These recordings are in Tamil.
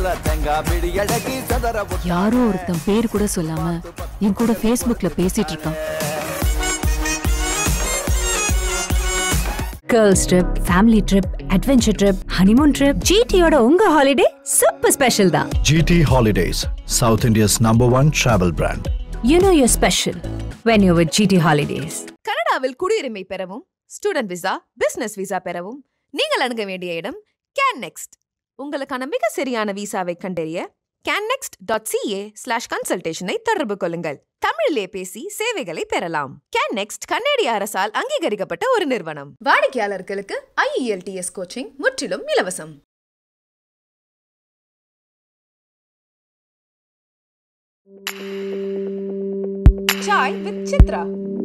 சொல்ற தேங்கா பிடி அழகி சதற யாரோ ஒருத்தன் பேர் கூட சொல்லாம என் கூட Facebookல பேசிட்டு இருக்கான் girls trip family trip adventure trip honeymoon trip ஜிடியோட உங்க ஹாலிடே சூப்பர் ஸ்பெஷல் தான் GT Holidays, South India's number one travel brand. You know your special when you with GT holidays கனடாவில் குடியுரிமை பெறவும் ஸ்டூடெண்ட் விசா பிசினஸ் விசா பெறவும் நீங்கள் அணுக வேண்டிய இடம் கேன் நெக்ஸ்ட் உங்களுக்கான மிக சரியான விசாவை கண்டறிய can next dot CA slash கன்சல்டேஷனை தொடர்பு கொள்ளுங்கள் தமிழிலே பேசி சேவைகளை பெறலாம் கேன் நெக்ஸ்ட் கன்னடிய அரசால் அங்கீகரிக்கப்பட்ட ஒரு நிறுவனம் வாடிக்கையாளர்களுக்கு ஐஇஎல்டிஎஸ் கோச்சிங் முற்றிலும் இலவசம் சாய் வித் சித்ரா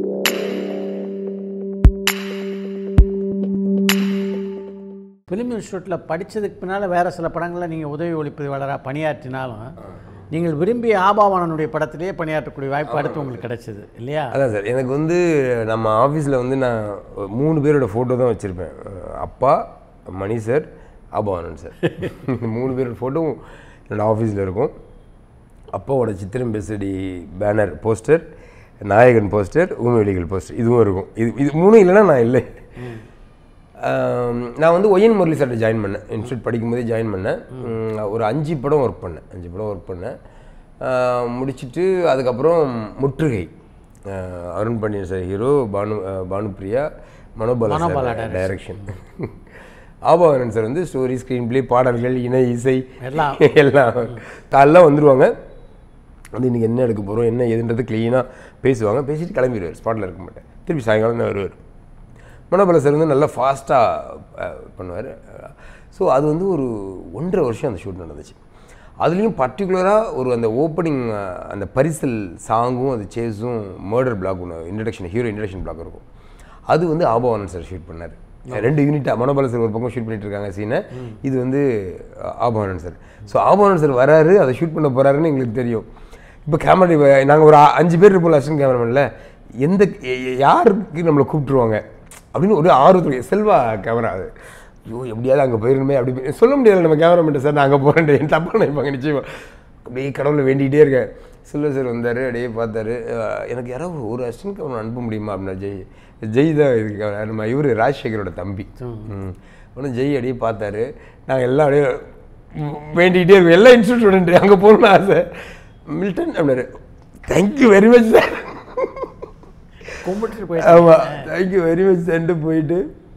ஃபிலிம் இன்ஸ்டியூட்டில் படித்ததுக்கு பின்னால் வேறு சில படங்களில் நீங்கள் உதவி ஒளிப்பதிவாளராக பணியாற்றினாலும் நீங்கள் விரும்பிய ஆபாவானனுடைய படத்திலேயே பணியாற்றக்கூடிய வாய்ப்பு அடுத்து உங்களுக்கு கிடைச்சது இல்லையா அதான் சார் எனக்கு வந்து நம்ம ஆஃபீஸில் வந்து நான் மூணு பேரோட ஃபோட்டோ தான் வச்சுருப்பேன் அப்பா மணி சார் ஆபாவானன் சார் இந்த மூணு பேரோட ஃபோட்டோவும் என்னோடய ஆஃபீஸில் இருக்கும் அப்பாவோட சித்திரம் பேசடி banner poster Nayakan poster Oomai Vizhigal poster இதுவும் இருக்கும் இது இது மூணும் இல்லைன்னா நான் இல்லை ஆம், நான் வந்து ஒயன் முரளி சார்ட்ட ஜாயின் பண்ணேன் இன்ஸ்டியூட் படிக்கும்போதே ஜாயின் பண்ணேன் ம், ஒரு அஞ்சு படம் ஒர்க் பண்ணேன் அஞ்சு படம் ஒர்க் பண்ணேன் ஆ, முடிச்சிட்டு அதுக்கப்புறம் முற்றுகை ஆ, அருண் பாண்டியன் சார் ஹீரோ பானு ஆ, Bhanupriya Manobala Manobala sir direction Aabavanan sir வந்து ஸ்டோரி ஸ்க்ரீன் ப்ளே பாடல்கள் இணை இசை எல்லாம். எல்லாம் காலைல வந்துருவாங்க வந்து இன்றைக்கி என்ன எடுக்க போகிறோம் என்ன எதுன்றது க்ளீனாக பேசுவாங்க பேசிட்டு கிளம்பிடுவார் ஸ்பாட்டில் இருக்க மாட்டேன் திருப்பி சாயங்காலம் தான் வருவார் மனோபல சார் வந்து நல்லா ஃபாஸ்ட்டாக பண்ணுவார் ஸோ அது வந்து ஒரு ஒன்றரை வருஷம் அந்த ஷூட் நடந்துச்சு அதுலேயும் பர்டிகுலராக ஒரு அந்த ஓப்பனிங் அந்த பரிசல் சாங்கும் அது சேஸும் மர்டர் பிளாக் ஒன்று இன்ட்ரடக்ஷன் ஹீரோ இன்ட்ரடக்ஷன் பிளாக் இருக்கும் அது வந்து ஆபவானன் சார் ஷூட் பண்ணார் ரெண்டு யூனிட்டாக மனோபல சார் ஒரு பக்கம் ஷூட் பண்ணிட்டு இருக்காங்க சீனை இது வந்து Aabavanan sir so Aabavanan sir வராரு அதை ஷூட் பண்ண போகிறாருன்னு எங்களுக்கு தெரியும் இப்போ கேமரா நாங்கள் ஒரு ஆ- அஞ்சு பேர் இருப்போம் அசிஸ்டன்ட் கேமராமேனில் எந்த எ- யாருக்கு நம்மளை கூப்பிட்டுருவாங்க அப்படின்னு ஒரு ஆர்வத்துடைய செல்வா கேமரா அது ஐயோ எப்படியாவது அங்கே போயிருந்தமே அப்படி போய்- சொல்ல முடியாது நம்ம கேமராமேன் சார் நான் அங்கே போகிறேன் தப்பாக நினைப்பாங்க நிச்சயமா அப்படியே கடவுளை வேண்டிகிட்டே இருக்கேன் செல்வ சார் வந்தார் அப்படியே பார்த்தாரு அஹ் எனக்கு யாராவது ஒரு அசிஸ்டன்ட் கேமரா அனுப்ப முடியுமா அப்படின்னா ஜெய் ஜெய் தான் இதுக்கு நம்ம இவர் ராஜசேகரோட தம்பி ம் ஒன்று ஜெய் அப்படியே பார்த்தாரு நாங்கள் எல்லாம் அப்படியே வேண்டிக்கிட்டே இருக்கோம் எல்லா இன்ஸ்டியூட் ஸ்டூடெண்ட் அங்கே போகணும்னு ஆசை மில்டன் அப்படின்னாரு தேங்க்யூ வெரி மச் சார் கும்பிட்டு போய் ஆமாம் தேங்க்யூ வெரி மச் சார்ட்டு போயிட்டு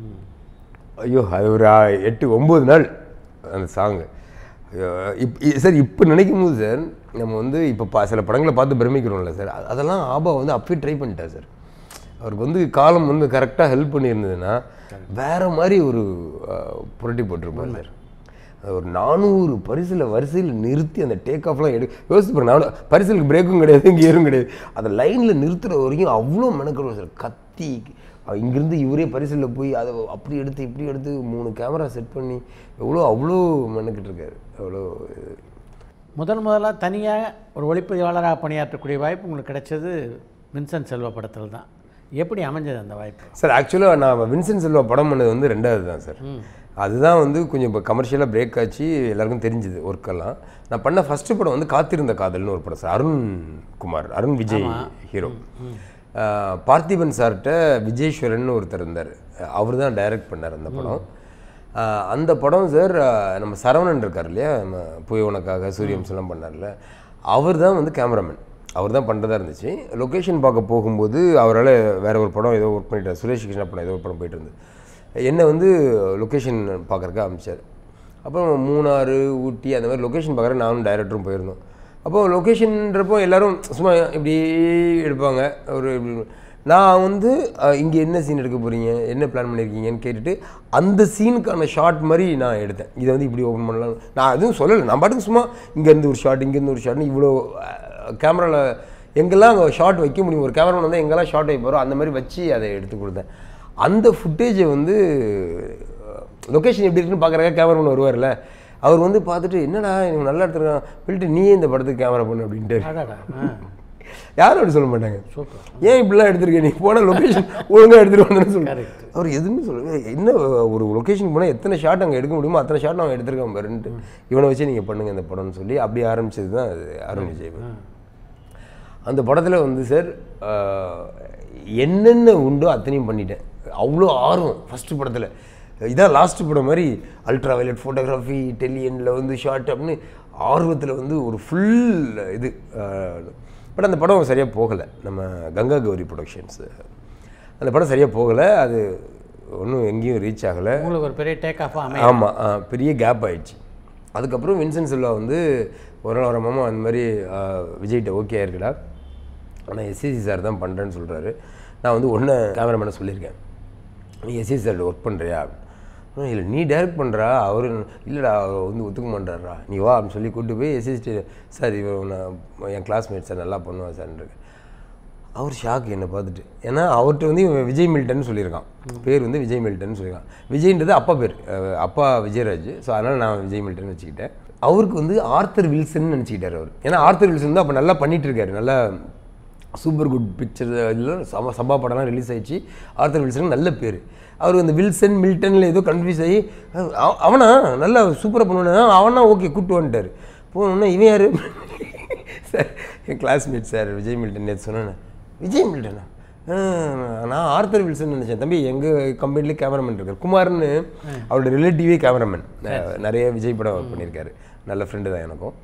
ஐயோ அது ஒரு ஆ- எட்டு ஒம்பது நாள் அந்த சாங்கு இப் இ- சார் இப்போ நினைக்கும் போது சார் நம்ம வந்து இப்போ பா சில படங்களை பார்த்து பிரமிக்கிறோம்ல சார் அ- அதெல்லாம் ஆபா வந்து அப்பயே ட்ரை பண்ணிட்டா சார் அவருக்கு வந்து காலம் வந்து கரெக்டாக ஹெல்ப் பண்ணியிருந்ததுன்னா வேற மாதிரி ஒரு அஹ், புரட்டி போட்டிருப்பார் சார் அது ஒரு நானூறு பரிசில் வரிசையில் நிறுத்தி அந்த டேக் ஆஃப்லாம் எடு யோசிச்சு பாருங்க நானும் பரிசலுக்கு பிரேக்கும் கிடையாது கியரும் கிடையாது அந்த லைனில் நிறுத்துற வரைக்கும் அவ்வளோ மெனக்கணும் சார் கத்தி அஹ் இங்கிருந்து இவரே பரிசலில் போய் அதை அப்படி எடுத்து இப்படி எடுத்து மூணு கேமரா செட் பண்ணி எவ்வளோ அவ்வளோ மெனக்கிட்டு இருக்காரு அவ்வளோ இது. முதல் முதலாக தனியாக ஒரு ஒளிப்பதிவாளராக பணியாற்றக்கூடிய வாய்ப்பு உங்களுக்கு கிடைச்சது வின்சென்ட் செல்வா படத்தில் தான் எப்படி அமைஞ்சது அந்த வாய்ப்பு சார் ஆக்சுவலாக நான் வின்சென்ட் செல்வா படம் பண்ணது வந்து ரெண்டாவது தான் சார் அதுதான் வந்து கொஞ்சம் இப்போ கமர்ஷியலாக பிரேக் ஆச்சு எல்லாருக்கும் தெரிஞ்சுது ஒர்க்கெல்லாம் நான் பண்ண ஃபஸ்ட்டு படம் வந்து காத்திருந்த காதல்னு ஒரு படம் சார் அருண் குமார் அருண் விஜய் ஹீரோ பார்த்திபன் சார்கிட்ட விஜேஸ்வரன் ஒருத்தர் இருந்தார் அவர் தான் டைரக்ட் பண்ணார் அந்த படம் ஆஹ் அந்த படம் சார் ஆஹ் நம்ம சரவணன் இருக்கார் இல்லையா நம்ம புய உனக்காக சூரியம்செல்லாம் பண்ணார்ல அவர் தான் வந்து கேமராமேன் அவர் தான் பண்ணுறதா இருந்துச்சு லொக்கேஷன் பார்க்க போகும்போது அவரால் வேற ஒரு படம் ஏதோ ஒர்க் பண்ணிட்டார் சுரேஷ் கிருஷ்ணா படம் ஏதோ ஒரு படம் போயிட்டு இருந்தது என்னை வந்து லொக்கேஷன் பார்க்குறக்கு அமிச்சார் அப்புறம் மூணாறு ஊட்டி அந்த மாதிரி லொக்கேஷன் பார்க்குற நானும் டைரக்டரும் போயிருந்தோம் அப்போ லொக்கேஷன்றப்போ எல்லாரும் சும்மா இப்படி எடுப்பாங்க ஒரு இப்படி- நான் வந்து இங்கே என்ன சீன் எடுக்க போகிறீங்க என்ன பிளான் பண்ணியிருக்கீங்கன்னு கேட்டுட்டு அந்த சீனுக்கான ஷாட் மாதிரி நான் எடுத்தேன் இதை வந்து இப்படி ஓப்பன் பண்ணலாம் நான் எதுவும் சொல்லலை நான் பாட்டுக்கு சும்மா இங்கேருந்து ஒரு ஷாட் இங்கேருந்து ஒரு ஷாட்னு இவ்வளோ கேமராவில் எங்கெல்லாம் அங்கே ஷாட் வைக்க முடியும் ஒரு கேமராமேன் வந்து எங்கெல்லாம் ஷாட் வைக்க போகிறோம் அந்த மாதிரி வச்சு அதை எடுத்து கொடுத்தேன் அந்த ஃபுட்டேஜை வந்து லொக்கேஷன் எப்படி இருக்குன்னு பார்க்குறக்க கேமராமேன் வருவார்ல அவர் வந்து பார்த்துட்டு என்னடா இவங்க நல்லா எடுத்துருக்கான் சொல்லிட்டு நீயே இந்த படத்துக்கு கேமரா பண்ணு அப்படின்ட்டு அடாடா ஆ. யாரும் அப்படி சொல்ல மாட்டாங்க ஏன் இப்படிலாம் எடுத்திருக்க நீ போன லொக்கேஷன் ஒழுங்காக எடுத்துகிட்டு வந்தேன்னு சொல்லுவாங்க அவர் எதுவுமே சொல்ல என்ன ஒரு லொக்கேஷன் போனால் எத்தனை ஷாட் அங்கே எடுக்க முடியுமோ அத்தனை ஷாட் அவன் எடுத்திருக்கான் பாருன்ட்டு இவனை வச்சு நீங்கள் பண்ணுங்க இந்த படம்னு சொல்லி அப்படி ஆரம்பிச்சது தான் அது அருண் விஜய் அந்த படத்தில் வந்து சார் ஆஹ், என்னென்ன உண்டோ அத்தனையும் பண்ணிட்டேன் அவ்வளோ ஆர்வம் ஃபஸ்ட்டு படத்தில் இதான் லாஸ்ட் படம் மாதிரி அல்ட்ரா வயலட் ஃபோட்டோகிராஃபி டெலியனில் வந்து ஷார்ட் அப்படின்னு ஆர்வத்தில் வந்து ஒரு ஃபுல் இது பட் அந்த படம் சரியாக போகலை நம்ம கங்கா கௌரி ப்ரொடக்ஷன்ஸ் அந்த படம் சரியாக போகலை அது ஒன்றும் எங்கேயும் ரீச் ஆகலை உங்களுக்கு ஒரு பெரிய டேக் ஆஃப் அமை ஆமாம் பெரிய கேப் ஆயிடுச்சு அதுக்கப்புறம் வின்சென்ட் சில்வா வந்து ஒரு நாள் ஒரு மாமா அந்த மாதிரி ஆ, விஜய்கிட்ட ஓகே இருக்குடா ஆனால் எஸ்சிசி சார் தான் பண்ணுறேன்னு சொல்கிறாரு நான் வந்து ஒன்று கேமராமேனை சொல்லியிருக்கேன் நீ எஸ்சிசி சார்கிட்ட ஒர்க் பண்ணுறியா இல்லை நீ டைரக்ட் பண்ணுறா அவர் இல்லைடா அவர் வந்து ஒத்துக்க மாட்டாரா நீ வா அப்படின்னு சொல்லி கூப்பிட்டு போய் எஸ்சிசி சார் இவர் நான் என் கிளாஸ்மேட் சார் நல்லா பண்ணுவான் சார்ன்றிருக்கேன் அவர் ஷாக் என்னை பார்த்துட்டு ஏன்னா அவர்கிட்ட வந்து இவன் விஜய் மில்டன் சொல்லியிருக்கான் பேர் வந்து விஜய் மில்டன் சொல்லியிருக்கான் விஜய்ன்றது அப்பா பேர் அஹ் அப்பா விஜயராஜ் ஸோ அதனால் நான் விஜய் மில்டன் வச்சுக்கிட்டேன் அவருக்கு வந்து ஆர்த்தர் வில்சன் நினச்சிக்கிட்டார் அவர் ஏன்னா ஆர்த்தர் வில்சன் வந்து அப்போ நல்லா பண்ணிட்டு இருக்காரு நல்லா சூப்பர் குட் பிக்சர் இதில் சபா சபா படம்லாம் ரிலீஸ் ஆயிடுச்சு ஆர்த்தர் வில்சன் நல்ல பேர் அவர் அந்த வில்சன் மில்டனில் ஏதோ கன்ஃபியூஸ் ஆகி அவ- அவனா நல்லா சூப்பராக பண்ணுவானா அவனா ஓகே கூப்பிட்டு வந்துட்டார் போனோன்னா இவன் யார் சார் என் கிளாஸ்மேட் சார் விஜய் மில்டன் நேற்று சொன்னேன் விஜய் மில்டனா ஆ, நான் ஆர்த்தர் வில்சன் நினச்சேன் தம்பி எங்கள் கம்பெனிலே கேமராமேன் இருக்கார் குமார்னு அவரோட ரிலேட்டிவே கேமராமேன் நிறைய விஜய் படம் ஒர்க் பண்ணியிருக்காரு நல்ல ஃப்ரெண்டு தான் எனக்கும்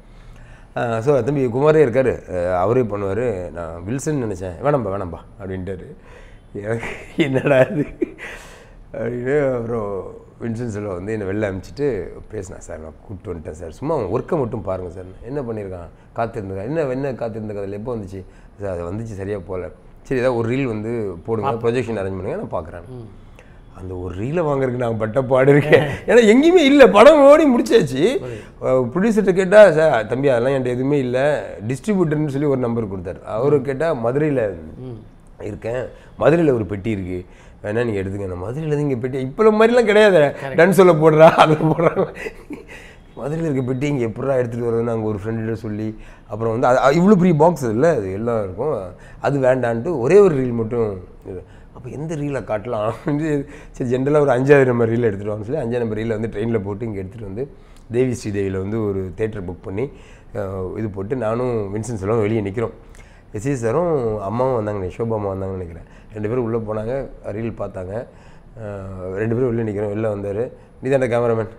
ஸோ தம்பி குமாரே இருக்கார் அவரே பண்ணுவார் நான் வில்சன் நினச்சேன் வேணாம்பா வேணாம்பா அப்படின்ட்டாரு எனக்கு என்னடா இது அப்படின்னு அப்புறம் வின்சென்ட் செல்வா வந்து என்னை வெளில அனுப்பிச்சிட்டு பேசினேன் சார் நான் கூப்பிட்டு வந்துட்டேன் சார் சும்மா அவன் ஒர்க்கை மட்டும் பாருங்கள் சார் என்ன பண்ணியிருக்கான் காத்திருந்தா என்ன என்ன காத்திருந்த கதையில் எப்போ வந்துச்சு சார் அது வந்துச்சு சரியாக போகல சரி ஏதாவது ஒரு ரீல் வந்து போடுங்க ப்ரொஜெக்ஷன் அரேஞ்ச் பண்ணுங்க நான் பார்க்குறேன் அந்த ஒரு ரீலை வாங்குறதுக்கு நான் பட்ட பாடு இருக்கேன் ஏன்னா எங்கேயுமே இல்லை படம் ஓடி முடிச்சாச்சு ப்ரொடியூசர்கிட்ட கேட்டால் சார் தம்பி அதெல்லாம் என்கிட்ட எதுவுமே இல்லை டிஸ்ட்ரிபியூட்டர்னு சொல்லி ஒரு நம்பர் கொடுத்தாரு அவரு கேட்டால் மதுரையில் இருக்கேன் மதுரையில் ஒரு பெட்டி இருக்குது வேணா நீங்கள் எடுத்துங்க நான் மதுரையில் இங்கே பெட்டி இப்போ மாதிரிலாம் கிடையாது டன் சொல்ல போடுறா அதில் போடுறாங்க மதுரையில் இருக்க பெட்டி இங்கே எப்படா எடுத்துகிட்டு வரதுன்னு அங்கே ஒரு ஃப்ரெண்டிட்ட சொல்லி அப்புறம் வந்து அது இவ்வளோ பெரிய பாக்ஸ் இல்லை அது எல்லாம் இருக்கும் அது வேண்டான்ட்டு ஒரே ஒரு ரீல் மட்டும் இது. அப்போ எந்த ரீலை காட்டலாம் அப்படின்னு சரி ஜென்ரலாக ஒரு அஞ்சாவது நம்பர் ரீல் எடுத்துகிட்டு வான்னு சொல்லி அஞ்சாவது நம்பர் ரீலை வந்து ட்ரெயினில் போட்டு இங்கே எடுத்துகிட்டு வந்து தேவி ஸ்ரீதேவியில் வந்து ஒரு தேட்டர் புக் பண்ணி அஹ், இது போட்டு நானும் வின்சென்ட் செல்வம் வெளியே நிற்கிறோம் எஸ்சி சாரும் அம்மாவும் வந்தாங்க ஷோபா அம்மா வந்தாங்கன்னு நினைக்கிறேன் ரெண்டு பேரும் உள்ளே போனாங்க ரீல் பார்த்தாங்க அஹ், ரெண்டு பேரும் உள்ளே நிற்கிறோம் வெளில வந்தார் நீ தானே கேமராமேன்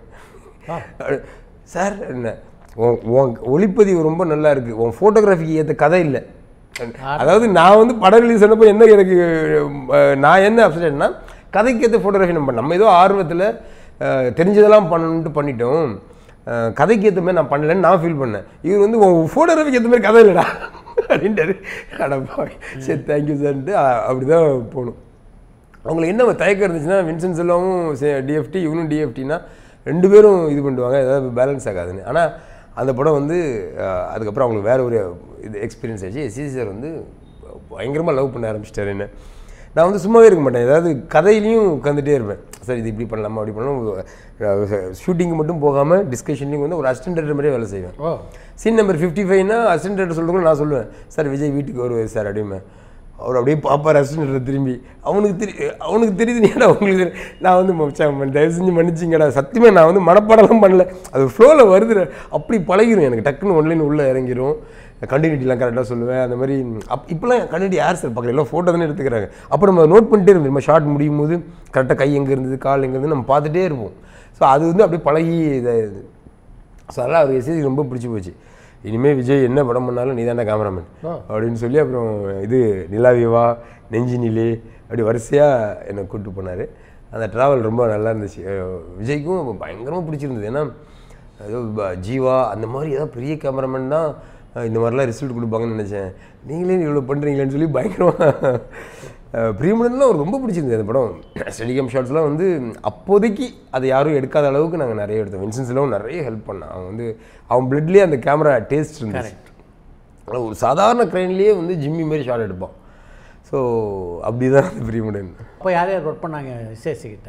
சார் என்ன உன் உன் ஒளிப்பதிவு ரொம்ப நல்லா இருக்குது உன் ஃபோட்டோகிராஃபிக்கு ஏற்ற கதை இல்லை அதாவது நான் வந்து படம் ரிலீஸ் பண்ணப்போ என்ன எனக்கு அஹ், நான் என்ன அப்செட்னா கதைக்கு ஏற்ற ஃபோட்டோகிராஃபி நம்ம நம்ம ஏதோ ஆர்வத்தில் அஹ், தெரிஞ்சதெல்லாம் பண்ணணுன்ட்டு பண்ணிட்டோம் அஹ், கதைக்கு ஏற்ற மாதிரி நான் பண்ணலன்னு நான் ஃபீல் பண்ணேன் இவர் வந்து உன் ஃபோட்டோகிராஃபிக்கு ஏற்ற மாதிரி கதை இல்லைடா அப்படின்ட்டாரு அடப்பா சரி தேங்க்யூ சார்ன்ட்டு அப்படி தான் போகணும் அவங்களுக்கு என்ன தயக்கம் இருந்துச்சுன்னா வின்சென்ட் செல்வாவும் டிஎஃப்டி இவனும் டிஎஃப்டினா ரெண்டு பேரும் இது பண்ணுவாங்க ஏதாவது பேலன்ஸ் ஆகாதுன்னு ஆனால் அந்த படம் வந்து அஹ், அதுக்கப்புறம் அவங்களுக்கு வேற ஒரு இது எக்ஸ்பீரியன்ஸ் ஆச்சு எஸ்சி சார் வந்து பயங்கரமாக லவ் பண்ண ஆரம்பிச்சிட்டாரு என்ன நான் வந்து சும்மாவே இருக்க மாட்டேன் ஏதாவது கதையிலையும் உட்காந்துட்டே இருப்பேன் சார் இது இப்படி பண்ணலாமா அப்படி பண்ணலாம் ஷூட்டிங்கு மட்டும் போகாமல் டிஸ்கஷன்லையும் வந்து ஒரு அசிஸ்டன்ட் மாதிரியே வேலை செய்வேன் ஓ சீன் நம்பர் ஃபிஃப்டி ஃபைவ்னா அசிஸ்டன்ட் சொல்கிறதுக்குள்ள நான் சொல்லுவேன் சார் விஜய் வீட்டுக்கு வருவார் சார் அப்படிமே அவர் அப்படியே பாப்பார் அசிஸ்டன்ட் திரும்பி அவனுக்கு தெரி அவனுக்கு தெரியுது நீடா உங்களுக்கு தெரி- நான் வந்து மச்சான் தயவு செஞ்சு மன்னிச்சிங்கடா சத்தியமாக நான் வந்து மனப்பாடம்லாம் பண்ணல அது ஃப்ளோவில் வருது அப்படி பழகிரும் எனக்கு டக்குன்னு ஒன்லைன் உள்ளே இறங்கிரும் கண்டினியூட்டிலாம் கரெக்டாக சொல்லுவேன் அந்த மாதிரி அப் இப்போலாம் கண்டினியூட்டி யார் சார் பார்க்கல எல்லாம் ஃபோட்டோ தானே எடுத்துக்கிறாங்க அப்போ நம்ம நோட் பண்ணிட்டே இருந்தோம் நம்ம ஷார்ட் முடியும் போது கரெக்டாக கை எங்கே இருந்தது கால் எங்கே இருந்தது நம்ம பார்த்துட்டே இருப்போம் ஸோ அது வந்து அப்படியே பழகி இதாகிடுது ஸோ அதெல்லாம் அவர் எஸ்எஸ்சி ரொம்ப பிடிச்சி போச்சு இனிமேல் விஜய் என்ன படம் பண்ணாலும் நீ தானே கேமராமேன் அப்படின்னு சொல்லி அப்புறம் இது நிலாவிவா நெஞ்சி நிலே அப்படி வரிசையாக என்னை கூப்பிட்டு போனார் அந்த ட்ராவல் ரொம்ப நல்லா இருந்துச்சு அஹ் விஜய்க்கும் பயங்கரமாக பிடிச்சிருந்தது ஏன்னா ஏதோ ப- ஜீவா அந்த மாதிரி ஏதாவது பெரிய கேமராமேன் தான் அஹ் இந்த மாதிரிலாம் ரிசல்ட் கொடுப்பாங்கன்னு நினச்சேன் நீங்களே இவ்வளோ பண்ணுறீங்களேன்னு சொல்லி பயங்கரமாக பிரியமுடன்லாம் ரொம்ப பிடிச்சிருந்தது அந்த படம் ஸ்டெடிகம் ஷாட்ஸ்லாம் வந்து அப்போதைக்கு அதை யாரும் எடுக்காத அளவுக்கு நாங்கள் நிறைய எடுத்தோம் வின்சென்ஸ்லாம் நிறைய ஹெல்ப் பண்ணான் அவன் வந்து அவன் பிளட்லேயே அந்த கேமரா டேஸ்ட் இருந்துச்சு ஆனா ஒரு சாதாரண க்ரைன்லேயே வந்து ஜிம்மி மாதிரி ஷாட் எடுப்பான் ஸோ அப்படி தான் அந்த பிரியமுடன் அப்போ யார் யார் ஒர்க் பண்ணாங்க விசேஷி கிட்ட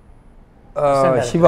சிவா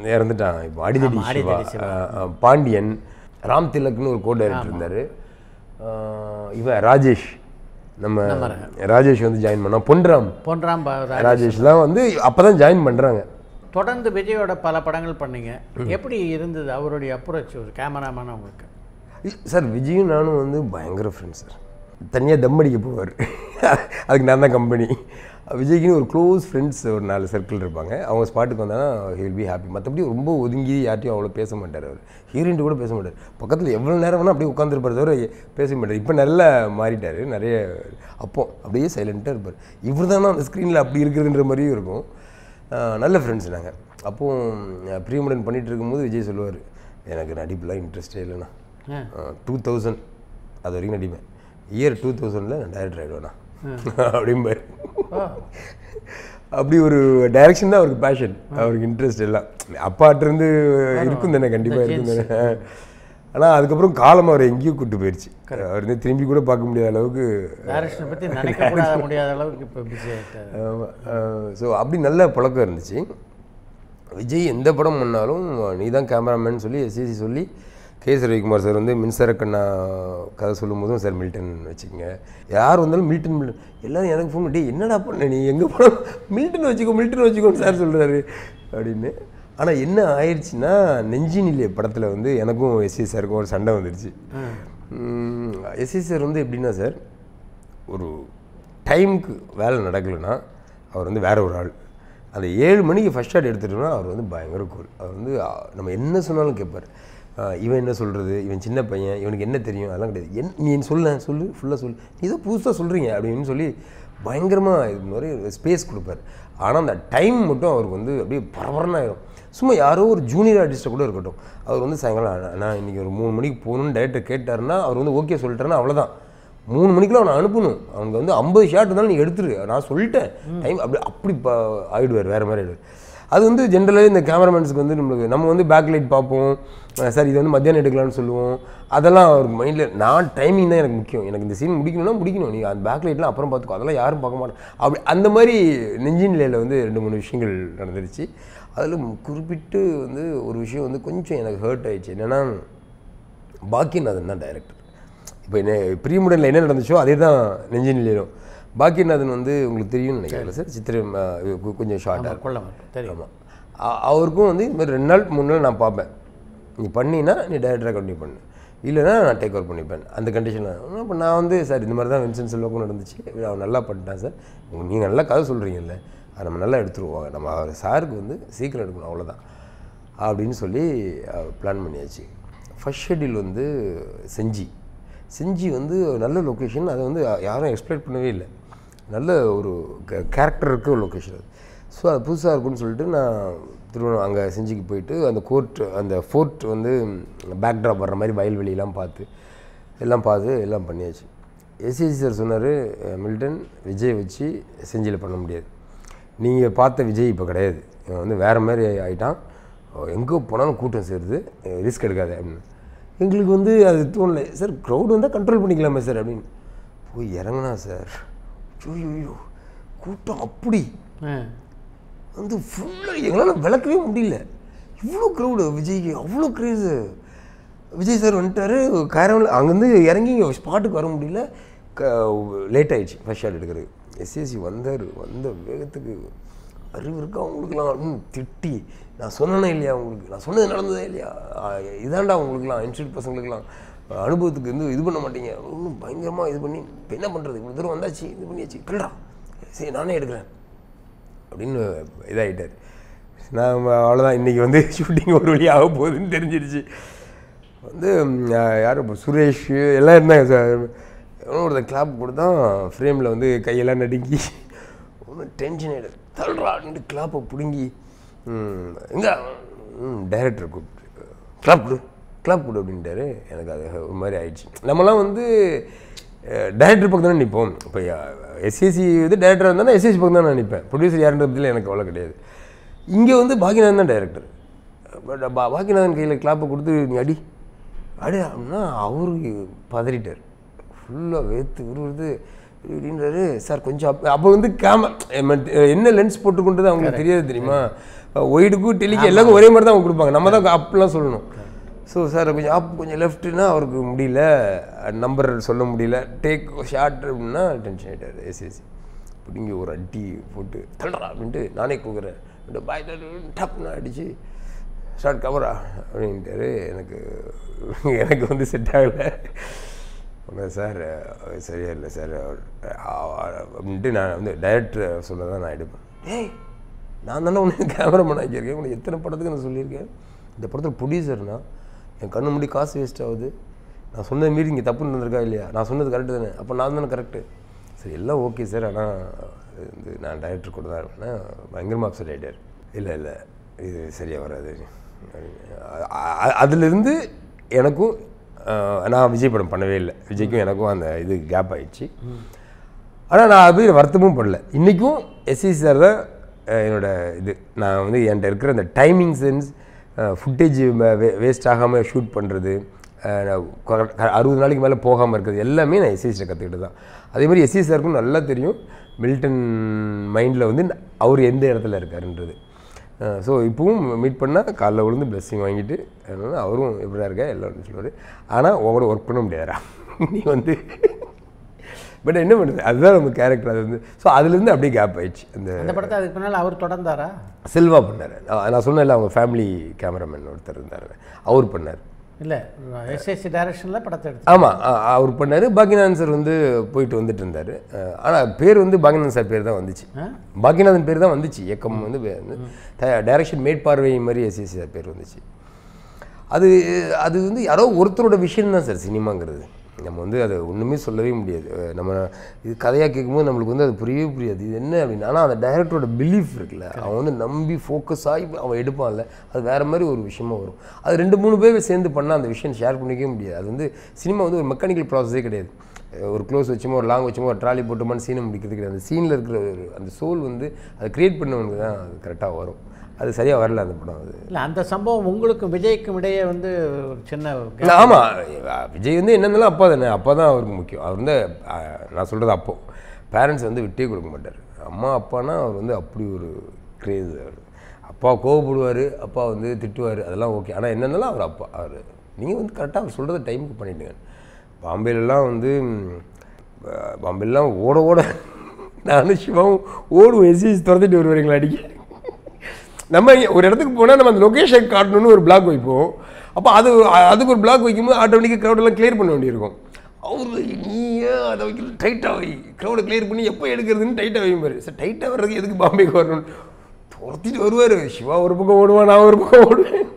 இறந்துட்டான் இப்போ அடிதடி ஆமா, சிவா அடிதடி சிவா. ஆ, ஆ, பாண்டியன் ராம் திலக்னு ஒரு கோ டைரக்டர் இருந்தார் ஆஹ் இவன் ராஜேஷ் நம்ம ராஜேஷ் வந்து ஜாயின் பண்ணோம் பொன்ராம் பொன்ராம் பா- ராஜேஷ். ராஜேஷ்லாம் வந்து அப்போ தான் ஜாயின் பண்ணுறாங்க தொடர்ந்து விஜயோட பல படங்கள் பண்ணீங்க எப்படி இருந்தது அவருடைய அப்ரோச் ஒரு கேமராமேன் உங்களுக்கு சார் விஜயும் நானும் வந்து பயங்கர ஃப்ரெண்ட்ஸ் சார் தனியாக தம் அடிக்க போவார் அதுக்கு நான் தான் கம்பெனி விஜய்க்குன்னு ஒரு க்ளோஸ் ஃப்ரெண்ட்ஸ் ஒரு நாலு சர்க்கிள் இருப்பாங்க அவங்க ஸ்பாட்டுக்கு வந்தால் ஹி வில் பி ஹாப்பி மற்றபடி ரொம்ப ஒதுங்கி யார்ட்டையும் அவ்வளோ பேச மாட்டார் அவர் ஹீரோயின் கூட பேச மாட்டார் பக்கத்தில் எவ்வளோ நேரம் வேணால் அப்படியே உட்காந்துருப்பார் தவிர பேச மாட்டார் இப்போ நல்லா மாறிட்டார் நிறைய அப்போ அப்படியே சைலண்ட்டாக இருப்பார் இவர் தானே அந்த ஸ்க்ரீனில் அப்படி இருக்கிறதுன்ற மாதிரியும் இருக்கும் ஆஹ் நல்ல ஃப்ரெண்ட்ஸ் நாங்கள் அப்போது ப்ரீமுடன் பண்ணிகிட்டு இருக்கும்போது விஜய் சொல்லுவார் எனக்கு நடிப்புலாம் இன்ட்ரெஸ்டே இல்லைண்ணா டூ தௌசண்ட் அது வரைக்கும் நடிப்பேன் இயர் டூ தௌசண்டில் நான் டைரக்டர் ஆகிடுவேண்ணா அப்படிம்பார் அப்படி ஒரு டைரக்ஷன் தான் அவருக்கு பேஷன் அவருக்கு இன்ட்ரெஸ்ட் எல்லாம் அப்பாட்டிருந்து இருக்கும் தானே கண்டிப்பாக இருக்கும் தானே ஆனால் அதுக்கப்புறம் காலம் அவரை எங்கேயும் கூட்டு போயிடுச்சு அவர் வந்து திரும்பி கூட பார்க்க முடியாத அளவுக்கு டைரக்ஷனை பற்றி நினைக்க கூடாத முடியாத அளவுக்கு இப்போ பிஸி ஆகிட்டார் ஸோ அப்படி நல்ல பழக்கம் இருந்துச்சு விஜய் எந்த படம் பண்ணாலும் நீ தான் கேமராமேன் சொல்லி எஸ்சிசி சொல்லி கே எஸ் ரவிக்குமார் சார் வந்து மின்சார கண்ணா கதை சொல்லும் போதும் சார் மில்டன் வச்சுக்கோங்க யார் வந்தாலும் மில்டன் மில்டன் எல்லாரும் எனக்கு ஃபோன் பண்ணி "டேய், என்னடா பண்ண நீ எங்கே போனால் மில்டன் வச்சுக்கோ மில்டன் வச்சுக்கோன்னு சார் சொல்கிறாரு அப்படின்னு ஆனால் என்ன ஆயிடுச்சுன்னா நெஞ்சினிலே படத்தில் வந்து எனக்கும் எஸ்சி சாருக்கும் ஒரு சண்டை வந்துடுச்சு எஸ்சி சார் வந்து எப்படின்னா சார் ஒரு டைமுக்கு வேலை நடக்கலைன்னா அவர் வந்து வேற ஒரு ஆள் அந்த ஏழு மணிக்கு ஃபஸ்ட் ஷாட் எடுத்துட்டோம்னா அவர் வந்து பயங்கர கூல் அவர் வந்து ஆ, நம்ம என்ன சொன்னாலும் கேட்பார் ஆ, இவன் என்ன சொல்கிறது இவன் சின்ன பையன் இவனுக்கு என்ன தெரியும் அதெல்லாம் கிடையாது என் நீ சொல்ல சொல்லு ஃபுல்லாக சொல்லு நீ ஏதோ புதுசாக சொல்கிறீங்க அப்படின்னு சொல்லி பயங்கரமாக இது மாதிரி ஸ்பேஸ் கொடுப்பார் ஆனால் அந்த டைம் மட்டும் அவருக்கு வந்து அப்படியே பரபரனாயிடும் சும்மா யாரோ ஒரு ஜூனியர் ஆர்டிஸ்ட்டை கூட இருக்கட்டும் அவர் வந்து சாயங்காலம் நான் இன்றைக்கி ஒரு மூணு மணிக்கு போகணுன்னு டேரக்டர் கேட்டாருன்னா அவர் வந்து ஓகே சொல்லிட்டாருன்னா அவ்வளோதான் மூணு மணிக்குள்ள அவனை அனுப்பணும் அவனுக்கு வந்து ஐம்பது ஷாட் இருந்தாலும் நீ எடுத்துரு நான் சொல்லிட்டேன் டைம் அப்படி அப்படி ப ஆயிடுவார் வேறு மாதிரி ஆயிடுவார் அது வந்து ஜென்ரலாகவே இந்த கேமராமேன்ஸுக்கு வந்து நம்மளுக்கு நம்ம வந்து பேக் லைட் பார்ப்போம் அஹ் சார் இது வந்து மத்தியானம் எடுக்கலாம்னு சொல்லுவோம் அதெல்லாம் அவருக்கு மைண்டில் நான் டைமிங் தான் எனக்கு முக்கியம் எனக்கு இந்த சீன் முடிக்கணும்னா முடிக்கணும் நீ அந்த பேக் லைட்லாம் அப்புறம் பார்த்துக்கோ அதெல்லாம் யாரும் பார்க்க மாட்டோம் அப்படி அந்த மாதிரி நெஞ்சின் நிலையில் வந்து ரெண்டு மூணு விஷயங்கள் நடந்துருச்சு அதில் குறிப்பிட்டு வந்து ஒரு விஷயம் வந்து கொஞ்சம் எனக்கு ஹர்ட் ஆயிடுச்சு என்னென்னா பாக்கியநாதன் தான் டைரக்டர் இப்போ என்ன பிரியமுடனில் என்ன நடந்துச்சோ அதே தான் நெஞ்சினிலும் பாக்கியநாதன் வந்து உங்களுக்கு தெரியும்னு நினைக்கிறேன் சார் சித்திரை ம, கொ- கொஞ்சம் ஷார்ட்டாக இருக்கும் கொள்ள மாட்டோம் தெரியும் ஆமாம் அவருக்கும் வந்து இது மாதிரி ரெண்டு நாள் மூணு நாள் நான் பார்ப்பேன் நீ பண்ணினா நீ டைரக்டராக கண்டினியூ பண்ணு இல்லைன்னா நான் டேக் ஓவர் பண்ணிப்பேன் அந்த கண்டிஷனில் இப்போ நான் வந்து சார் இந்த மாதிரி தான் வின்சென்ட் செல்வாக்கும் நடந்துச்சு அவன் நல்லா பண்ணிட்டான் சார் நீங்கள் நல்லா கதை சொல்கிறீங்கல்ல அதை நம்ம நல்லா எடுத்துருவோம் நம்ம அவர் சாருக்கு வந்து சீக்கிரம் எடுக்கணும் அவ்வளோதான் அப்படின்னு சொல்லி பிளான் பண்ணியாச்சு ஃபர்ஸ்ட் ஷெட்யூல் வந்து செஞ்சி செஞ்சி வந்து நல்ல லொக்கேஷன் அதை வந்து யாரும் எக்ஸ்பெக்ட் பண்ணவே இல்லை நல்ல ஒரு கேரக்டர் இருக்க ஒரு லொக்கேஷன் அது ஸோ அது புதுசாக இருக்கும்னு சொல்லிட்டு நான் திருவண்ணா அங்கே செஞ்சிக்கு போயிட்டு அந்த கோர்ட் அந்த ஃபோர்ட் வந்து பேக்ட்ராப் வர்ற மாதிரி வயல்வெளியெல்லாம் பார்த்து எல்லாம் பார்த்து எல்லாம் பண்ணியாச்சு எஸ்சிசி சார் சொன்னார் மில்டன் விஜய் வச்சு செஞ்சியில் பண்ண முடியாது நீங்கள் பார்த்த விஜய் இப்போ கிடையாது இவன் வந்து வேறு மாதிரி ஆகிட்டான் எங்கே போனாலும் கூட்டம் சேருது ரிஸ்க் எடுக்காத அப்படின்னு எங்களுக்கு வந்து அது தோணலை சார் க்ரௌட் வந்தால் கண்ட்ரோல் பண்ணிக்கலாமே சார் அப்படின்னு போய் இறங்குனா சார் ஐயோ கூட்டம் அப்படி ஆ வந்து ஃபுல்லாக எங்களால் விளக்கவே முடியல இவ்வளோ க்ரௌடு விஜய்க்கு அவ்வளோ க்ரேஸு விஜய் சார் வந்துட்டாரு கேரவனில் அங்கேருந்து இறங்கி இங்கே ஸ்பாட்டுக்கு வர முடியல க லேட் ஆயிடுச்சு ஃபர்ஸ்ட் ஷாட் எடுக்கிறது எஸ்எஸ்சி வந்தார் வந்த வேகத்துக்கு அறிவு இருக்கா அவங்களுக்குலாம் அப்படின்னு திட்டி நான் சொன்னேனே இல்லையா உங்களுக்கு நான் சொன்னது நடந்ததே இல்லையா ஆ, இதாண்டா உங்களுக்குலாம் இன்ஸ்டியூட் பசங்களுக்குலாம் அனுபவத்துக்கு வந்து இது பண்ண மாட்டீங்க இன்னும் பயங்கரமாக இது பண்ணி இப்போ என்ன பண்ணுறது இவ்வளோ தூரம் வந்தாச்சு இது பண்ணியாச்சு கிளடா சரி நானே எடுக்கிறேன் அப்படின்னு இதாகிட்டார் நான் அவ்வளோதான் இன்றைக்கி வந்து ஷூட்டிங் ஒரு வழி ஆக போகுதுன்னு தெரிஞ்சிருச்சு வந்து ம், யார் இப்போ சுரேஷ் எல்லாம் இருந்தாங்க சார் எவனோ ஒருத்தன் கிளாப் கொடுத்தான் ஃப்ரேமில் வந்து கையெல்லாம் நடுங்கி ஒன்றும் டென்ஷன் ஆகிடுது தள்ளுறா அப்படின்ட்டு கிளாப்பை பிடுங்கி ம், எங்க ம் டைரக்டர் கூப்பிட்டு கிளாப் கொடு கிளாப் கொடு அப்படின்ட்டாரு எனக்கு அது ஒரு மாதிரி ஆயிடுச்சு நம்மலாம் வந்து டைரக்டர் பக்கம் தானே நிற்போம் இப்போ எஸ்எஸ்சி வந்து டேரக்டராக இருந்தால் எஸ்எஸ்சி பக்கம் தான் நான் நிற்பேன் ப்ரொடியூசர் யாருன்ற பற்றியில் எனக்கு அவ்வளோ கிடையாது இங்கே வந்து பாக்கியநாதன் தான் டைரக்டர் பட் பா- பாக்கியநாதன் கையில் கிளாப்பை கொடுத்து நீ அடி அடி அப்படின்னா அவரு பதறிட்டார் ஃபுல்லாக வேத்து விறுவிறுத்து இப்படின்றாரு சார் கொஞ்சம் அப்போ அப்போ வந்து கேம என்ன லென்ஸ் போட்டுக்கொண்டது அவங்களுக்கு தெரியாது தெரியுமா ஒய்டுக்கும் டெலிக்கு எல்லாருக்கும் ஒரே மாதிரி தான் அவங்க கொடுப்பாங்க நம்ம தான் அப்படிலாம் சொல்லணும் ஸோ சார் கொஞ்சம் ஆப் கொஞ்சம் லெஃப்ட்னா அவருக்கு முடியல நம்பர் சொல்ல முடியல டேக் ஷார்ட் அப்படின்னா டென்ஷன் ஆகிட்டார் எஸ்எஸ்சி பிடிங்கி ஒரு அடி போட்டு தள்ளுறா அப்படின்ட்டு நானே கூக்குறேன் பாய் டப்னு அடிச்சு ஷார்ட் கவரா அப்படின்ட்டாரு எனக்கு எனக்கு வந்து செட் ஆகலை உடனே சார் சரியா இல்லை சார் அப்படின்ட்டு நான் வந்து டைரக்டர் சொல்ல தான் நான் எடுப்பேன் ஏய் நான் தானே உனக்கு கேமராமேன் ஆக்கியிருக்கேன் உனக்கு எத்தனை படத்துக்கு நான் சொல்லியிருக்கேன் இந்த படத்தில் ப்ரொடியூசர்னா என் கண்ணு முடி காசு வேஸ்ட் ஆகுது நான் சொன்னது மீறி இங்கே தப்பு நடந்திருக்கா இல்லையா நான் சொன்னது கரெக்டு தானே அப்போ நான் தானே கரெக்டு சரி எல்லாம் ஓகே சார் ஆனால் வந்து நான் டைரக்டர் கூட தான் இருப்பேன்னா பயங்கரமாக அப்செட் ஆகிட்டார் இல்லை இல்லை இது சரியாக வராது அ- அ- அதிலிருந்து எனக்கும் அஹ், நான் விஜய் படம் பண்ணவே இல்லை விஜய்க்கும் எனக்கும் அந்த இது கேப் ஆயிடுச்சு ஆனால் நான் அது வருத்தமும் படல இன்றைக்கும் எஸ்சி சார் தான் அஹ், என்னோட இது நான் வந்து என்கிட்ட இருக்கிற அந்த டைமிங் சென்ஸ் ஃபுட்டேஜ் வேஸ்ட் ஆகாமல் ஷூட் பண்ணுறது அறுபது நாளைக்கு மேலே போகாமல் இருக்கிறது எல்லாமே நான் எஸ்சிஸில் கற்றுக்கிட்டு தான் அதே மாதிரி எஸ்சி சாருக்கும் நல்லா தெரியும் மில்டன் மைண்டில் வந்து அவர் எந்த இடத்துல இருக்காருன்றது ஸோ இப்பவும் மீட் பண்ணால் காலைல விழுந்து blessing வாங்கிட்டு அதனால அவரும் எப்படியா இருக்கா எல்லாம் சொல்லுவார் ஆனால் உங்களோட ஒர்க் பண்ண முடியாதா நீ வந்து பட் என்ன பண்ணுது அதுதான் நம்ம கேரக்டர் அது வந்து ஸோ அதுலேருந்து அப்படியே கேப் ஆயிடுச்சு அந்த அந்த படத்தை அதுக்கு பின்னால் அவர் தொடர்ந்தாரா செல்வா பண்ணார் நான் நான் சொன்னேன்ல அவங்க ஃபேமிலி கேமராமேன் ஒருத்தர் இருந்தார் அவர் பண்ணார் இல்லை எஸ்எஸ்சி டைரக்ஷனில் படத்தை எடுத்து ஆமாம் அவர் பண்ணார் பாக்கியநாதன் சார் வந்து போயிட்டு வந்துட்டு இருந்தார் ஆனால் பேர் வந்து பாக்கியநாதன் சார் பேர் தான் வந்துச்சு பாக்கியநாதன் பேர் தான் வந்துச்சு இயக்கம் வந்து டைரக்ஷன் மேற்பார்வை மாதிரி எஸ்எஸ்சி சார் பேர் வந்துச்சு அது அது வந்து யாரோ ஒருத்தரோட விஷயம் தான் சார் சினிமாங்கிறது நம்ம வந்து அதை ஒன்றுமே சொல்லவே முடியாது அஹ் நம்ம இது கதையாக கேட்கும்போது நம்மளுக்கு வந்து அது புரியவே புரியாது இது என்ன அப்படின்னு ஆனால் அந்த டைரக்டரோட பிலீஃப் இருக்குல்ல அவன் வந்து நம்பி ஃபோக்கஸ் ஆகி அவன் எடுப்பான்ல அது வேறு மாதிரி ஒரு விஷயமா வரும் அது ரெண்டு மூணு பேர் சேர்ந்து பண்ணால் அந்த விஷயம் ஷேர் பண்ணிக்கவே முடியாது அது வந்து சினிமா வந்து ஒரு மெக்கானிக்கல் ப்ராசஸே கிடையாது அஹ் ஒரு க்ளோஸ் வச்சுமோ ஒரு லாங் வச்சுமோ ஒரு ட்ராலி போட்டோமான்னு சீனை முடிக்கிறது கிடையாது அந்த சீனில் இருக்கிற ஒரு அந்த சோல் வந்து அதை க்ரியேட் பண்ணவனுக்கு தான் அது கரெக்டாக வரும் அது சரியாக வரல அந்த படம் அது இல்லை அந்த சம்பவம் உங்களுக்கும் விஜய்க்கும் இடையே வந்து ஒரு சின்ன இல்லை ஆமாம் விஜய் வந்து என்னென்னாலும் அப்பா தானே அப்பா தான் அவருக்கு முக்கியம் அவர் வந்து அஹ், நான் சொல்கிறது அப்போ பேரண்ட்ஸ் வந்து விட்டே கொடுக்க மாட்டார் அம்மா அப்பானா அவர் வந்து அப்படி ஒரு கிரேஸ் அவர் அப்பா கோவப்படுவார் அப்பா வந்து திட்டுவார் அதெல்லாம் ஓகே ஆனால் என்னென்னாலும் அவர் அப்பா அவர் நீங்கள் வந்து கரெக்டாக அவர் சொல்கிறத டைமுக்கு பண்ணிவிடுங்க பாம்பேலலாம் வந்து ம், பா- பாம்பேலாம் ஓட ஓட நானும் சிவாவும் ஓடுவோம் எஸ்சிஸ் துரத்திட்டு வருவாருங்களா அடிக்க நம்ம இங்க ஒரு இடத்துக்கு போனால் நம்ம அந்த லொக்கேஷன் காட்டணும்னு ஒரு பிளாக் வைப்போம் அப்போ அது அதுக்கு ஒரு பிளாக் வைக்கும்போது ஆட்டோமேட்டிக்காக க்ரௌடெல்லாம் கிளியர் பண்ண வேண்டியிருக்கும் அவர் நீ ஏன் அதை வைக்கல டைட்டாக வை க்ரௌடை கிளியர் பண்ணி எப்போ எடுக்கிறதுன்னு டைட்டாக வைப்பாரு சார் டைட்டாக வர்றதுக்கு எதுக்கு பாம்பேக்கு வரணும் துரத்திட்டு வருவார் சிவா ஒரு பக்கம் ஓடுவான் நான் ஒரு பக்கம் ஓடுவேன்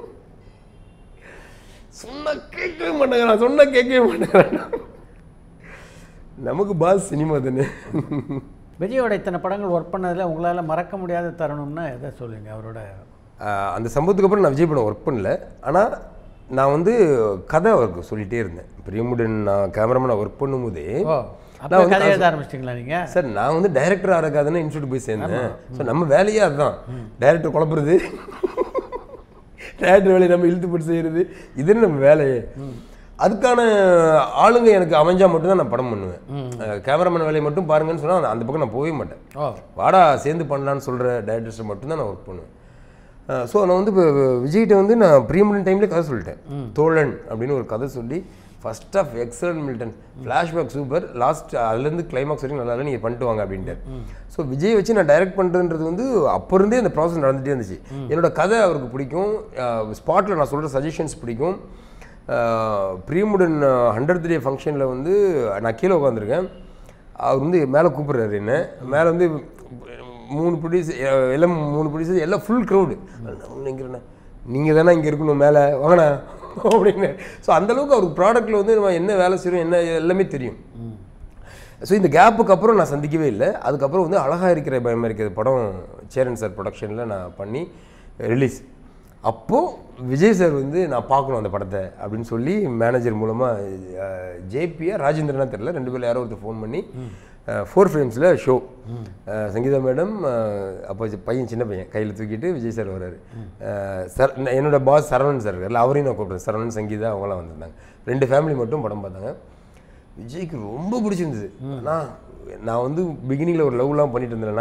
சொன்னா கேட்கவே மாட்டாங்க நான் சொன்னா கேட்கவே மாட்டேங்கிறேன் நமக்கு பாஸ் சினிமா தானே விஜயோட இத்தனை படங்கள் ஒர்க் பண்ணதில் உங்களால் மறக்க முடியாத தருணம்னா எதை சொல்லுங்க அவரோட ஆஹ் அந்த சம்பவத்துக்கு அப்புறம் நான் விஜய் படம் ஒர்க் பண்ணல ஆனால் நான் வந்து கதை அவருக்கு சொல்லிகிட்டே இருந்தேன் பிரியமுடன் நான் கேமராமேன் ஒர்க் பண்ணும்போதே ஓ அப்போ நான் வந்து கதை எழுத ஆரம்பிச்சிட்டிங்களா நீங்கள் சார் நான் வந்து டைரக்டர் ஆகிறக்காதானே இன்ஸ்டியூட் போய் சேர்ந்தேன் ஸோ நம்ம வேலையே அதுதான் டைரக்டர் குழப்புறது டைரக்டர் வேலையை நம்ம இழுத்து போட்டு செய்கிறது இதுன்னு நம்ம வேலையே அதுக்கான ஆளுங்க எனக்கு அமைஞ்சா மட்டும்தான் நான் படம் பண்ணுவேன் கேமராமேன் வேலையை மட்டும் பாருங்கன்னு சொன்னால் அந்த பக்கம் நான் போகவே மாட்டேன் ஓ வாடா சேர்ந்து பண்ணலான்னு சொல்கிற டைரக்டர்ஸை மட்டும்தான் நான் ஒர்க் பண்ணுவேன் ஸோ நான் வந்து இப்போ விஜய்கிட்ட வந்து நான் ப்ரீமியன் டைம்லேயே கதை சொல்லிட்டேன் தோழன் அப்படின்னு ஒரு கதை சொல்லி first half excellent Milton flashback super last அதுலேருந்து கிளைமாக்ஸ் வரைக்கும் நல்லா இல்லை நீங்கள் பண்ணிட்டு வாங்க அப்படின்ட்டு ஸோ விஜய் வச்சு நான் டைரக்ட் பண்ணுறதுன்றது வந்து அப்போ இருந்தே அந்த ப்ராசஸ் நடந்துகிட்டே இருந்துச்சு என்னோட கதை அவருக்கு பிடிக்கும் ஸ்பாட்டில் நான் சொல்கிற சஜஷன்ஸ் பிடிக்கும் ப்ரீமுடன் ஹண்ட்ரட் டே ஃபங்க்ஷனில் வந்து நான் கீழே உட்காந்துருக்கேன் அவர் வந்து மேலே கூப்பிட்றாரு என்ன மேலே வந்து மூணு ப்ரொடியூஸ் எல்லாம் மூணு ப்ரொடியூசர் எல்லாம் ஃபுல் க்ரௌடு நினைக்கிறேண்ணே நீங்கள் தானே இங்கே இருக்கணும் மேலே வாங்கண்ணா அப்படின்னு ஸோ அந்தளவுக்கு அவருக்கு ப்ராடக்ட்டில் வந்து நம்ம என்ன வேலை செய்கிறோம் என்ன எல்லாமே தெரியும் ஸோ இந்த கேப்புக்கு அப்புறம் நான் சந்திக்கவே இல்லை அதுக்கப்புறம் வந்து அழகாக இருக்கிற பயமாக இருக்கிறது படம் சேரன் சார் ப்ரொடக்ஷனில் நான் பண்ணி ரிலீஸ் அப்போது விஜய் சார் வந்து நான் பார்க்கணும் அந்த படத்தை அப்படின்னு சொல்லி மேனேஜர் மூலமாக ஜேபியா ராஜேந்திரனா தெரியல ரெண்டு பேரும் யாரோ ஒருத்தர் ஃபோன் பண்ணி ஃபோர் ஃப்ரேம்ஸில் ஷோ சங்கீதா மேடம் அப்போ பையன் சின்ன பையன் கையில் தூக்கிட்டு விஜய் சார் வர்றாரு அஹ், சர் என்னோட பாஸ் சரவணன் சார் இருக்கார்ல அவரையும் நான் கூப்பிட்றேன் சரவணன் சங்கீதா அவங்களாம் வந்திருந்தாங்க ரெண்டு ஃபேமிலி மட்டும் படம் பார்த்தாங்க விஜய்க்கு ரொம்ப பிடிச்சிருந்தது ஆனால் நான் வந்து பிகினிங்கில் ஒரு லவ்லாம் பண்ணிட்டு இருந்தேன்னா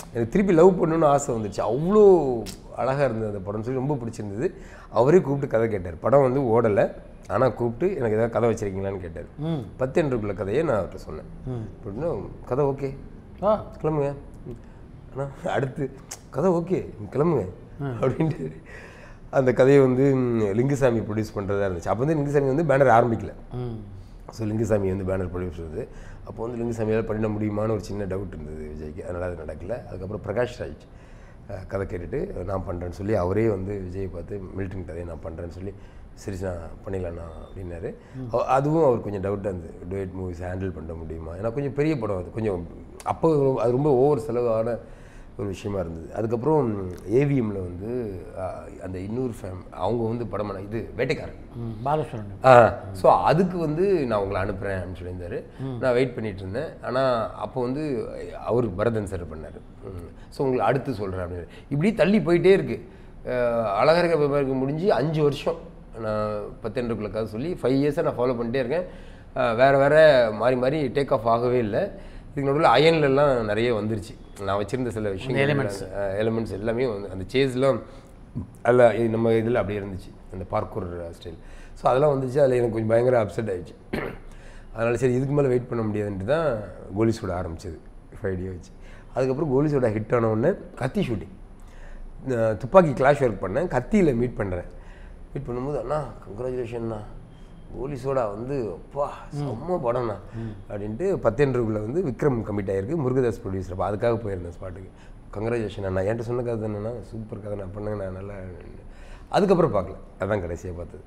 எனக்கு திருப்பி லவ் பண்ணணும்னு ஆசை வந்துச்சு அவ்வளோ அழகாக இருந்தது அந்த படம்னு சொல்லி ரொம்ப பிடிச்சிருந்தது அவரே கூப்பிட்டு கதை கேட்டார் படம் வந்து ஓடலை ஆனால் கூப்பிட்டு எனக்கு ஏதாவது கதை வச்சிருக்கீங்களான்னு கேட்டார் பத்து என்றுக்குள்ள கதையை நான் அவர்கிட்ட சொன்னேன் அப்படின்னா கதை ஓகே ஆ கிளம்புங்க ஆனால் அடுத்து கதை ஓகே கிளம்புங்க அப்படின்ட்டு அந்த கதையை வந்து ம், லிங்குசாமி ப்ரொடியூஸ் பண்ணுறதா இருந்துச்சு அப்போ வந்து லிங்குசாமி வந்து பேனர் ஆரம்பிக்கல ஸோ லிங்குசாமி வந்து பேனர் ப்ரொடியூஸ் பண்ணுறது அப்போ வந்து லிங்குசாமியால் பண்ணிட முடியுமான்னு ஒரு சின்ன டவுட் இருந்தது விஜய்க்கு அதனால் அது நடக்கல அதுக்கப்புறம் பிரகாஷ் ராஜ் அஹ், கதை கேட்டுட்டு நான் பண்ணுறேன்னு சொல்லி அவரே வந்து விஜயை பார்த்து மில்டன் கதையை நான் பண்ணுறேன்னு சொல்லி சரி நான் பண்ணிடலாண்ணா அப்படின்னாரு அவ- அதுவும் அவர் கொஞ்சம் டவுட்டாக இருந்தது டுவேட் மூவிஸ் ஹேண்டில் பண்ண முடியுமா ஏன்னா கொஞ்சம் பெரிய படம் அது கொஞ்சம் அப்போ அது ரொம்ப ஓவர் செலவான ஒரு விஷயமா இருந்தது அதுக்கப்புறம் ஏவிஎம்மில் வந்து அஹ், அந்த இன்னொரு ஃபேம் அவங்க வந்து படமான இது வேட்டைக்காரன் ம் பாலசுப்ரமணியம் ஆ ஸோ அதுக்கு வந்து நான் உங்களை அனுப்புகிறேன் அப்படின்னு சொல்லியிருந்தாரு நான் வெயிட் பண்ணிட்டு இருந்தேன் ஆனால் அப்போ வந்து அவர் பரதன் சார் பண்ணார் ஸோ உங்களுக்கு அடுத்து சொல்கிறேன் அப்படின்னு இப்படி தள்ளி போயிட்டே இருக்கு அஹ் அழகரக விபாருக்கு முடிஞ்சு அஞ்சு வருஷம் நான் பத்தெண்டுக்குள்ளக்காக சொல்லி ஃபைவ் இயர்ஸாக நான் ஃபாலோ பண்ணிட்டே இருக்கேன் அஹ் வேற வேற மாறி மாறி டேக் ஆஃப் ஆகவே இல்லை இதுக்கு நடுவில் அயன்லலாம் நிறைய வந்துருச்சு நான் வச்சிருந்த சில விஷயங்கள் எலிமெண்ட்ஸ் எல்லாமே வந்து அந்த சேஸ்லாம் அதில் இது நம்ம இதில் அப்படியே இருந்துச்சு அந்த பார்க்கூர் ஸ்டைல் ஸோ அதெல்லாம் வந்துச்சு அதில் எனக்கு கொஞ்சம் பயங்கர அப்செட் ஆயிடுச்சு அதனால் சரி இதுக்கு மேலே வெயிட் பண்ண முடியாதுன்ட்டு தான் கோலி சோட ஆரம்பிச்சது ஃபைவ் டே வச்சு அதுக்கப்புறம் கோலி சோடா ஹிட் ஆன உடனே கத்தி ஷூட்டிங் துப்பாக்கி கிளாஷ் ஒர்க் பண்ணேன் கத்தியில் மீட் பண்ணுறேன் மீட் பண்ணும்போது அண்ணா கங்க்ராச்சுலேஷன்ண்ணா கோலி சோடா வந்து அப்பா செம்ம படம்ண்ணா அப்படின்ட்டு பத்தெண்டுக்குள்ளே வந்து விக்ரம் கமிட் ஆகிருக்கு முருகதாஸ் ப்ரொடியூசர் அப்போ அதுக்காக போயிருந்தேன் ஸ்பாட்டுக்கு கங்க்ராச்சுலேஷன் அண்ணா என்கிட்ட சொன்ன கதை தானேண்ணா சூப்பர் கதை நான் பண்ணுங்க நான் நல்லா அதுக்கப்புறம் பார்க்கல அதான் கடைசியாக பார்த்தது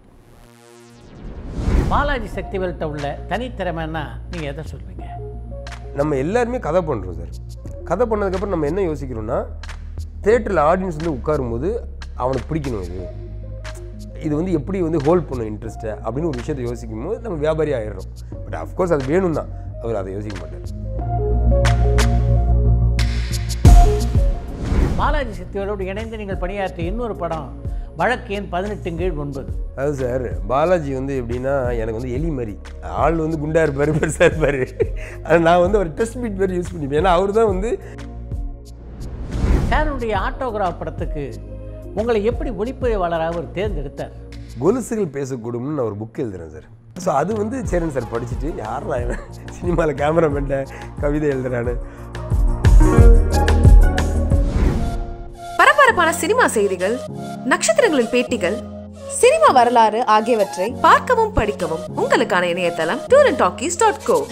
பாலாஜி சக்திவேல்கிட்ட உள்ள தனித்திறமைன்னா நீங்கள் எதை சொல்வீங்க நம்ம எல்லாருமே கதை பண்ணுறோம் சார் கதை பண்ணதுக்கப்புறம் நம்ம என்ன யோசிக்கிறோம்னா தேட்டரில் ஆடியன்ஸ் வந்து உட்காரும்போது அவனுக்கு பிடிக்கணும் இது இது வந்து எப்படி வந்து ஹோல்ட் பண்ணும் இன்ட்ரெஸ்ட்டை அப்படின்னு ஒரு விஷயத்தை யோசிக்கும் போது நம்ம வியாபாரி ஆயிடுறோம் பட் அஃப்கோர்ஸ் அது வேணும் தான் அவர் அதை யோசிக்க மாட்டார் பாலாஜி சக்திவேலோடு இணைந்து நீங்கள் பணியாற்றிய இன்னொரு படம் வழக்கு எண் பதினெட்டு கீழ் ஒன்பது அது சார் பாலாஜி வந்து எப்படின்னா எனக்கு வந்து எலி மாதிரி ஆள் வந்து குண்டா இருப்பார் பெருசாக இருப்பார் ஆனால் நான் வந்து ஒரு டெஸ்ட் பீட் மாதிரி யூஸ் பண்ணிப்பேன் ஏன்னா அவர் தான் வந்து சாருடைய ஆட்டோகிராஃப் படத்துக்கு உங்களை எப்படி ஒளிப்பதிவாளராக அவர் தேர்ந்தெடுத்தார் கொலுசுகள் பேசக்கூடும்னு நான் ஒரு புக் எழுதுறேன் சார் ஸோ அது வந்து சேரன் சார் படிச்சுட்டு யாரா இவன் சினிமாவில் கேமராமேன்ட்ட கவிதை எழுதுறான்னு பரபரப்பான சினிமா செய்திகள் நட்சத்திரங்களின் பேட்டிகள் சினிமா வரலாறு ஆகியவற்றை பார்க்கவும் படிக்கவும் உங்களுக்கான இணையதளம் tour and talkies dot go